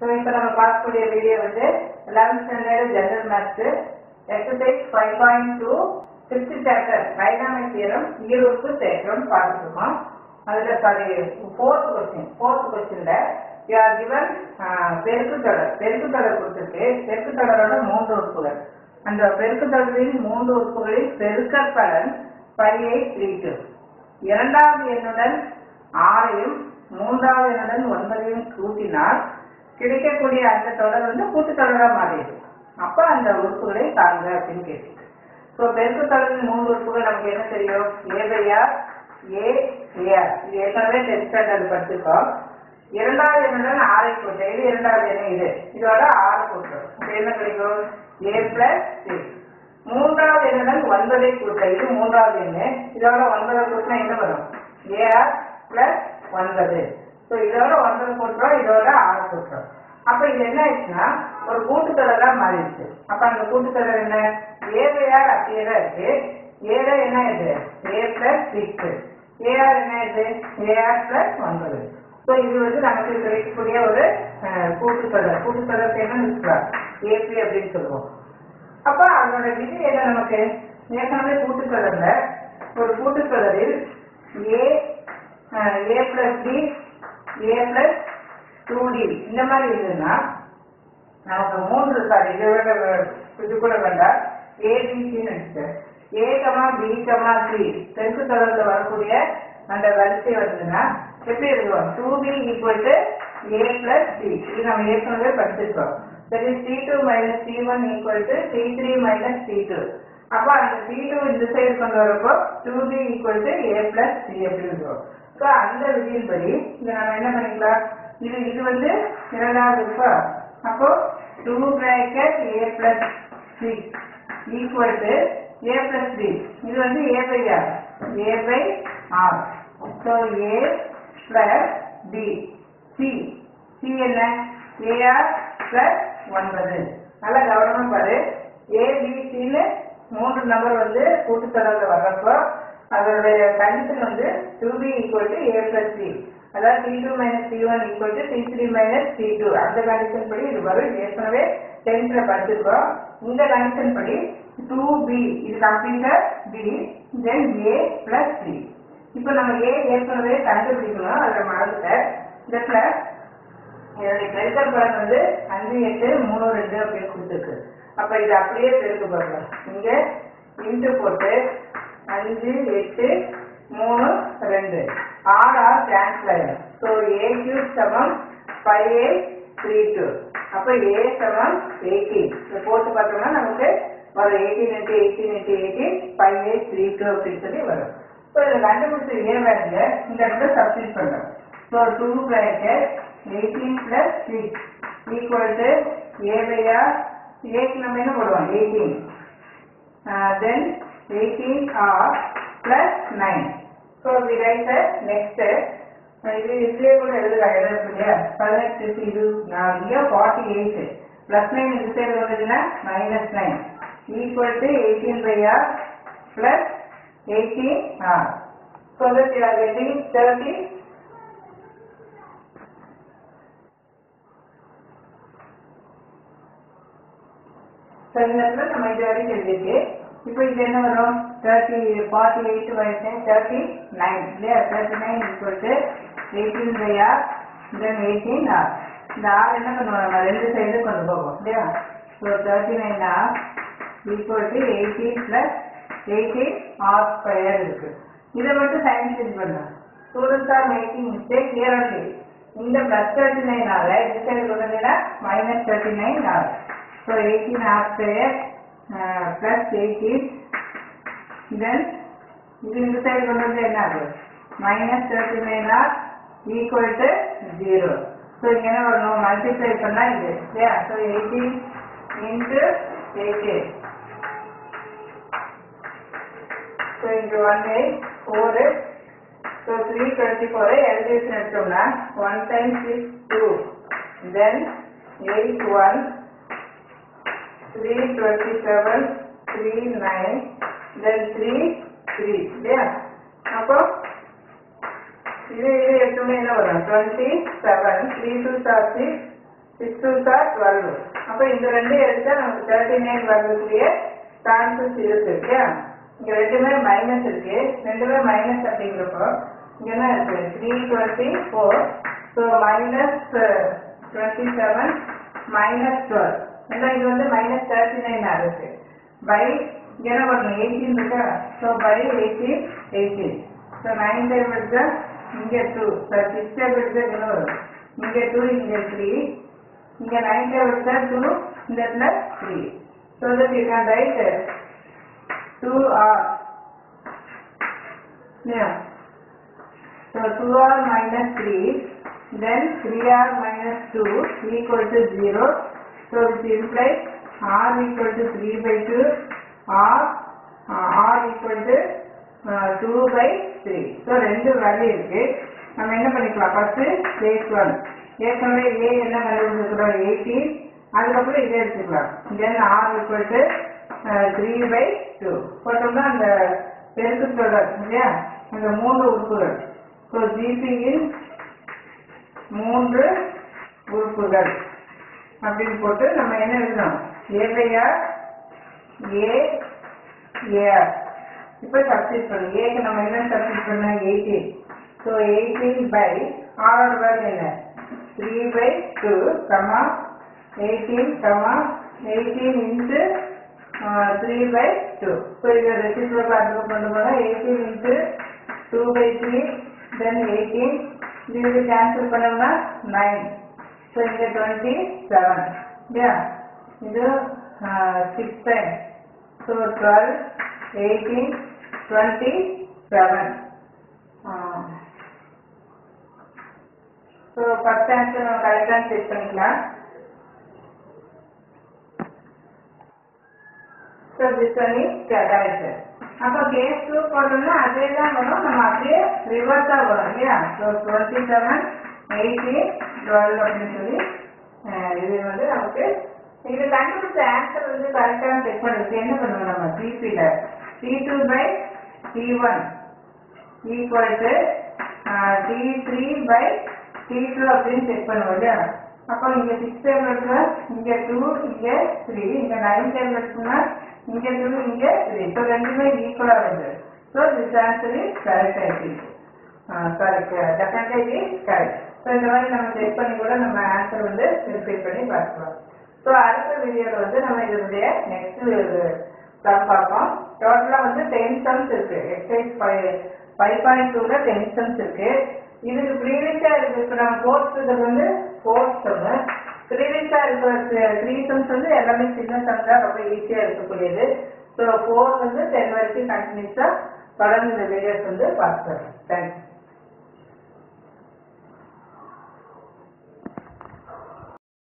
So இப்போ நம்ம பார்க்கக்கூடிய வீடியோ வந்து eleventh standard general maths exercise five point two fifth chapter dynamic theorem ஈரோப்பு தேற்றம் பார்த்துருக்கோம் அதில் சாரி ஃபோர்த் கொஸ்டின் ஃபோர்த் கொஸ்டின்ல யூ ஆர் கிவன் பெருக்கு தொடர் பெருக்கு தொடர் கொடுத்துருக்கு பெருக்கு தொடரோட மூன்று உறுப்புகள் அந்த பெருக்கு தொடரின் மூன்று உறுப்புகளில் பெருக்கற் பலன் பையை பிரிக்கும் இரண்டாவது எண்ணுடன் ஆறையும் மூன்றாவது எண்ணுடன் ஒன்பதையும் கூட்டினால் கிடைக்கக்கூடிய அந்த தொடர் வந்து கூட்டுத்தொடரா மாறிடுது அப்ப அந்த உறுப்புகளை தாங்க அப்படின்னு கேட்டு ஸோ பெருக்கு தொடரின் மூன்று உறுப்புகள் நமக்கு என்ன தெரியும் ஏபையார் ஏ ஏஆர் இது ஏற்கனவே டெஸ்ட் ஸ்டாண்டர்ட் படிச்சிருக்கோம் இரண்டாவது எண்ணுடன் ஆறை கூட்ட இது இரண்டாவது எண்ணம் இது இதோட ஆறு கூட்டுறோம் அப்ப என்ன கிடைக்கும் ஏ பிளஸ் சிக்ஸ் மூன்றாவது எண்ணுடன் ஒன்பதை கூட்ட இது மூன்றாவது எண்ணு இதோட ஒன்பதை கூட்டினா என்ன வரும் ஏஆர் பிளஸ் ஒன்பது ஸோ இதோட ஒன்பது கூட்டுறோம் இதோட ஆறு கூட்டுறோம் அப்ப இது என்ன ஆயிடுச்சுன்னா ஒரு கூட்டுத்தொடரா மாறிடுச்சு அப்ப அந்த கூட்டுத்தொடர் என்ன ஏவையார் அப்படியே தான் இருக்கு ஏல என்ன இது ஏ பிளஸ் சிக்ஸ் ஏஆர் என்ன இது ஏஆர் பிளஸ் ஒன்பது ஸோ இது வந்து நமக்கு கிடைக்கக்கூடிய ஒரு அஹ், கூட்டுத்தொடர் கூட்டுத்தொடர் என்ன இருக்கலாம் ஏபி அப்படின்னு சொல்லுவோம் அப்ப அதோட விதி என்ன நமக்கு ஏற்கனவே கூட்டுத்தொடர்ல ஒரு கூட்டுத்தொடரில் A A plus D A plus two D இந்த மாதிரி இருந்ததுன்னா நமக்கு மூன்று சாரி இதை விட வே- இது கூட வேண்டாம் ஏபிசின்னு இருக்கு A comma B comma C தெற்கு தொடர்ல வரக்கூடிய அந்த வரிசை வருதுன்னா எப்படி இருக்கும் two B equal to A plus C இது நம்ம ஏற்கனவே படிச்சிருக்கோம் சரி C two minus C one equal to C three minus C two அப்போ அந்த சி டூ இந்த சைடு கொண்டு வரப்போ two B equal to A plus C அப்படின்னு இருக்கும் ஸோ அந்த விதியின்படி இதை நம்ம என்ன பண்ணிக்கலாம் இது இது வந்து இரண்டாவது இருக்கா அப்போ two bracket A plus C equal to A plus B இது வந்து A by R A by R so A plus B C C என்ன ஏஆர் பிளஸ் ஒன்பது நல்லா கவனமா பாரு ஏபிசின்னு மூன்று நம்பர் வந்து கூட்டுத்தொடர்ல வர்றப்போ அதோடைய கண்டிஷன் வந்து two B equal to A plus C அதாவது C two minus C one equal to C three minus C two அந்த கண்டிஷன் படி இது வரும் ஏற்கனவே டென்த்ல படிச்சிருக்கோம் இந்த கண்டிஷன் படி டூ பி இது கம்ப்ளீட்டா B then A plus C இப்போ நம்ம ஏ ஏற்கனவே கண்டுபிடிக்கணும் அதில் மறந்துட்டேன் இந்த பிளஸ் இதனுடைய பெருக்கல் பலன் வந்து அஞ்சு எட்டு மூணு ரெண்டு அப்படின்னு கொடுத்துருக்கு அப்ப இது அப்படியே பெருக்க பாருங்க இங்க இன்ட்டு போட்டு அஞ்சு எட்டு மூணு ரெண்டு ஆறு ஆறு கேன்சல் ஆயிடும் ஸோ ஏ கியூப் சமம் ஃபைவ் எயிட் த்ரீ டூ அப்ப ஏ சமம் எயிட்டீன் இதை போட்டு பார்த்தோம்னா நமக்கு வரும் eighteen into eighteen into eighteen five eight three two அப்படின்னு சொல்லி வரும் ஸோ இதை கண்டுபிடிச்ச ஏ வேலையை இந்த இடத்துல சப்ஸ்டிட் பண்றோம் so two bracket eighteen plus six equal to A by R ஏக்கு நம்ம என்ன போடுவோம் eighteen then eighteen R plus nine so we write next இது இதுலேயே கூட எழுதலாம் எழுத இல்லையா பதினெட்டு இது நான் இங்கே ஃபார்ட்டி எயிட் பிளஸ் நைன் இந்த சைடு வந்ததுன்னா minus nine equal to eighteen by R plus eighteen R so that you are getting thirty so இந்த இடத்துல நம்ம இது வரைக்கும் எழுதிட்டு இப்போ இது என்ன வரும் தேர்ட்டி ஃபார்ட்டி எயிட் வரைக்கும் தேர்ட்டி நைன் இல்லையா thirty nine equal to eighteen by R then eighteen R இந்த ஆர் என்ன பண்ணுவோம் நம்ம ரெண்டு சைடு கொண்டு போவோம் இல்லையா so thirty nine R equal to eighteen plus eighteen R square இருக்கு இதை மட்டும் சைன் சேஞ்ச் பண்ணலாம் students are making mistake here only இந்த ப்ளஸ் தேர்ட்டி நைன் ஆர் இந்த சைடு கொண்டு வந்தீங்கன்னா minus thirty nine R So 18 R square uh, plus 18 then இது இந்த சைடு கொண்டு வந்து என்ன ஆகுது minus thirty nine R equal to zero so இங்கே என்ன வரணும் மல்டிப்ளை பண்ணா இது இல்லையா so eighteen into eighteen so இங்கே one eight four so three twenty ஃபோரை எல்ஜிஎஸ் எடுத்தோம்னா one time six two then eight one three twenty seven three nine then three three இல்லையா அப்போ இது இது எடுத்தோம்னா என்ன வரும் twenty seven three two sir six six two sir twelve அப்போ இந்த ரெண்டு எடுத்தா நமக்கு தேர்ட்டி நைன் வரதுக்குரிய சான்சஸ் இருக்கு இல்லையா இங்க ரெண்டுமே மைனஸ் இருக்கு ரெண்டுமே மைனஸ் அப்படிங்கிறப்போ இங்க என்ன இருக்கு three twenty four so minus twenty seven minus twelve ஏன்னா இது வந்து மைனஸ் தேர்ட்டி நைன் ஆகுது பை இங்க என்ன பண்ணணும் எயிட்டீன் இருக்கா so by eighteen eighteen so nine time எடுத்தா இங்க டூ சார் சிக்ஸ் டைம் எடுத்தா இங்கே வரும் இங்க டூ இங்க த்ரீ இங்க நைன் டைம் எடுத்தா டூ இந்த இடத்துல three so that you can write two R Yeah. So 2r minus 3, then 3r minus 2 equal to 0. So which implies r equal to 3 by 2, r, uh, r equal to uh, 2 by 3. So ரெண்டு value இருக்கு நம்ம என்ன பண்ணிக்கலாம் first case one ஏற்கனவே ஏ என்ன value எடுத்துக்கிறோம் eighty அதுக்கப்புறம் இதை எடுத்துக்கலாம் then R equal to three by two போட்டோம்னா அந்த பெருக்கு தொடர் இல்லையா அந்த மூன்று உறுப்புகள் ஸோ ஜிபியின் மூன்று உறுப்புகள் அப்படின்னு போட்டு நம்ம என்ன எழுதணும் ஏவையார் ஏ ஏஆர் இப்போ சப்ஸ்டிட் பண்ணு ஏக்கு நம்ம என்ன சப்ஸ்டிட் பண்ண எயிட்டீன் ஸோ எயிட்டீன் பை ஆரோட வேல்யூ என்ன three by two comma eighteen comma eighteen into three by two so இதை ரெசிப்ரோல் பார்த்து கொண்டு போனால் eighteen into two by three then eighteen இது கேன்சல் பண்ணோம்னா நைன் ஸோ இங்கே டுவெண்ட்டி செவன் இல்லையா இது six time so twelve eighteen twenty seven so first answer நம்ம கரெக்டாக செக் பண்ணிக்கலாம் so this one is correct அப்போ கேஸ் டூ போட்டோம்னா அதே தான் வரும் நம்ம அப்படியே ரிவர்ஸாக வரும் இல்லையா so twenty seven eighty twelve அப்படின்னு சொல்லி அஹ், இது வந்து நமக்கு இது கண்டுபிடிச்ச ஆன்சர் வந்து கரெக்டாக செக் பண்ணுறது என்ன பண்ணுவோம் நம்ம ஜிபியில் T two by T one equal to T three by T two அப்படின்னு செக் பண்ணுவோம் இல்லையா அப்போ இங்கே சிக்ஸ் டேபிள்ஸ்ல இங்கே டூ இங்கே த்ரீ இங்கே நைன் டேபிள்ஸ்னா இங்கே டூ இங்கே த்ரீ ஸோ ரெண்டுமே ஈக்குவலாக வருது so this answer is correct ஆகிடுச்சு கரெக்ட் டெஃபினட்டாக இது கரெக்ட் ஸோ இந்த மாதிரி நம்ம செக் பண்ணி கூட நம்ம ஆன்சர் வந்து வெரிஃபை பண்ணி பார்க்கலாம் ஸோ அடுத்த வீடியோவில் வந்து நம்ம இதனுடைய நெக்ஸ்ட் சம் பார்ப்போம் டோட்டலாக வந்து டென் சம்ஸ் இருக்கு எக்ஸைஸ் ஃபைவ் ஃபைவ் பாயிண்ட் டூவில் டென் சம்ஸ் இருக்கு இதுக்கு ப்ரீவியஸாக இருக்கு இப்போ நம்ம ஃபோர்த் இது வந்து ஃபோர்த் சம்மு ப்ரீவியஸாக இருக்கிற த்ரீ சம்ஸ் வந்து எல்லாமே சின்ன சம் தான் ரொம்ப ஈஸியாக இருக்கக்கூடியது ஸோ ஃபோர் வந்து டென் வரைக்கும் கண்டினியூஸாக தொடர்ந்து இந்த வீடியோஸ் வந்து பார்த்துக்கிறேன் தேங்க்ஸ்